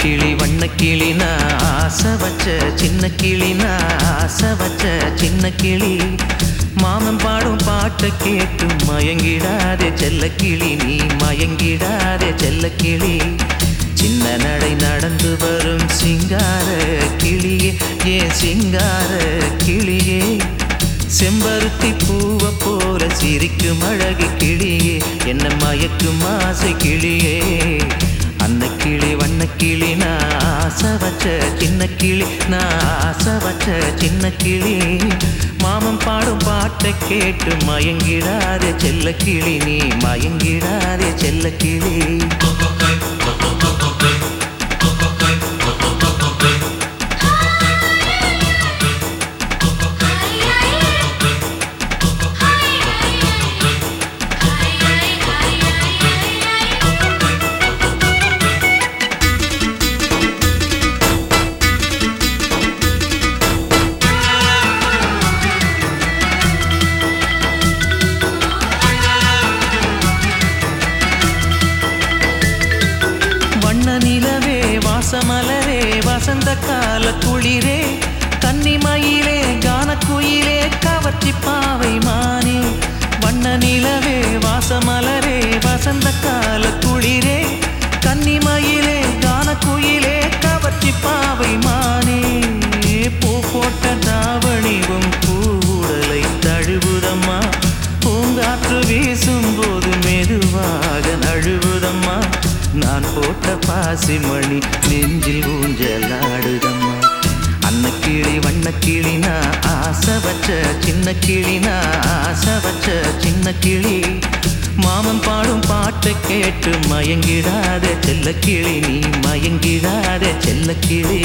கிளி வண்ண கிளி நான் ஆசை வச்ச சின்ன கிளி நான் ஆசை வச்ச சின்ன கிளி மாமன் பாடும் பாட்டை கேட்டு மயங்கிடாதே செல்ல கிளி நீ மயங்கிடாதே செல்ல கிளி சின்ன நடை நடந்து வரும் சிங்கார கிளியே ஏன் சிங்கார கிளியே செம்பருத்தி பூவை போல சிரிக்கும் அழகு கிளியே என்ன மயக்கும் ஆசை கிளியே அந்த கிளி வண்ண கிளி நான் ஆசை வச்ச சின்ன கிளி நான் ஆசை வச்ச சின்ன கிளி மாமன் பாடும் பாட்டை கேட்டு மயங்கிடாதே செல்ல கிளி நீ மயங்கிடாதே செல்ல கிளி வண்ண நிலவே வாசமலரே வசந்த கால குளிரே கன்னிமயிலே கானக்குயிலே கவர்ச்சி பாவை மானே வண்ண நிலவே வாசமலரே வசந்த கால குளிரே கன்னிமயிலே கானக்குயிலே கவர்ச்சி பாவை மானே பூ போட்ட தாவணிவும் பூவுடலை தழுவுதம்மா பூங்காற்று வீசும் போது மெதுவாக நழுவுதம்மா நான் போட்ட பாசிமணி நெஞ்சில் ஊஞ்சலாடுதம்மா அன்ன கிளி வண்ண கிளி நான் ஆசை வச்ச சின்ன கிளி நான் ஆசை வச்ச சின்ன கிளி மாமன் பாடும் பாட்டை கேட்டு மயங்கிடாத செல்ல கிளி நீ மயங்கிடாத செல்ல கிளி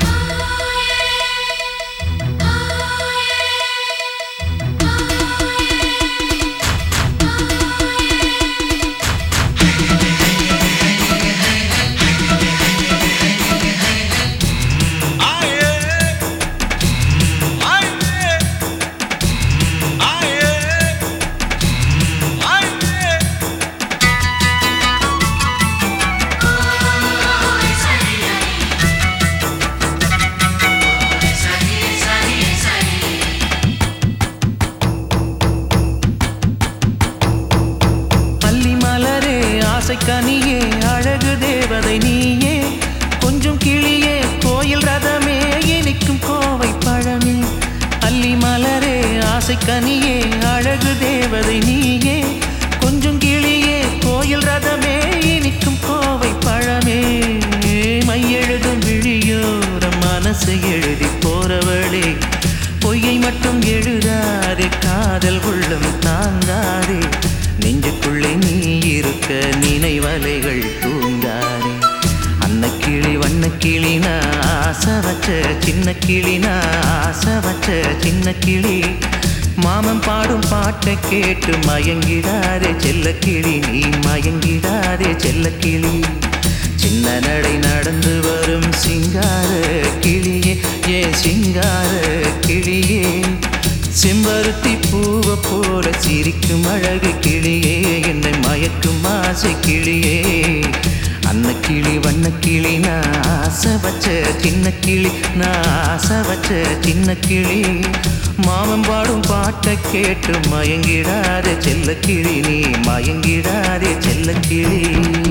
அல்லி மலரே ஆசை கனியே அழகு தேவதை நீயே கொஞ்சம் கிளியே கோயில் ரதமே இனிக்கும் கோவை பழமே அல்லி மலரே ஆசை கனியே அழகு தேவதை நீயே கொஞ்சம் கிளியே கோயில் ரதமே இனிக்கும் கோவை பழமே மையெழுதும் விழியோரம் மனசு எழுதி போறவளே பொய்யை மட்டும் எழுதாதே காதல் உள்ளம் தாங்காதே நெஞ்சுக்குள்ளே நீ இருக்க நினைவலைகள் தூங்காதே அன்ன கிளி வண்ண கிளி நான் ஆசை வச்ச சின்ன கிளி நான் ஆசை வச்ச சின்ன கிளி மாமன் பாடும் பாட்டை கேட்டு மயங்கிடாதே செல்ல கிளி நீ மயங்கிடாதே செல்ல கிளி சின்ன நடை நடந்து வரும் சிங்கார கிளியே ஏ சிங்கார கிளியே செம்பருத்தி பூவை போல சிரிக்கும் அழகு கிளியே என்னை மயக்கும் ஆசை கிளியே அன்ன கிளி வண்ண கிளி நான் ஆசை வச்ச சின்ன கிளி நான் ஆசை வச்ச சின்ன கிளி மாமன் பாடும் பாட்டை கேட்டு மயங்கிடாதே செல்ல கிளி நீ மயங்கிடாதே செல்ல கிளி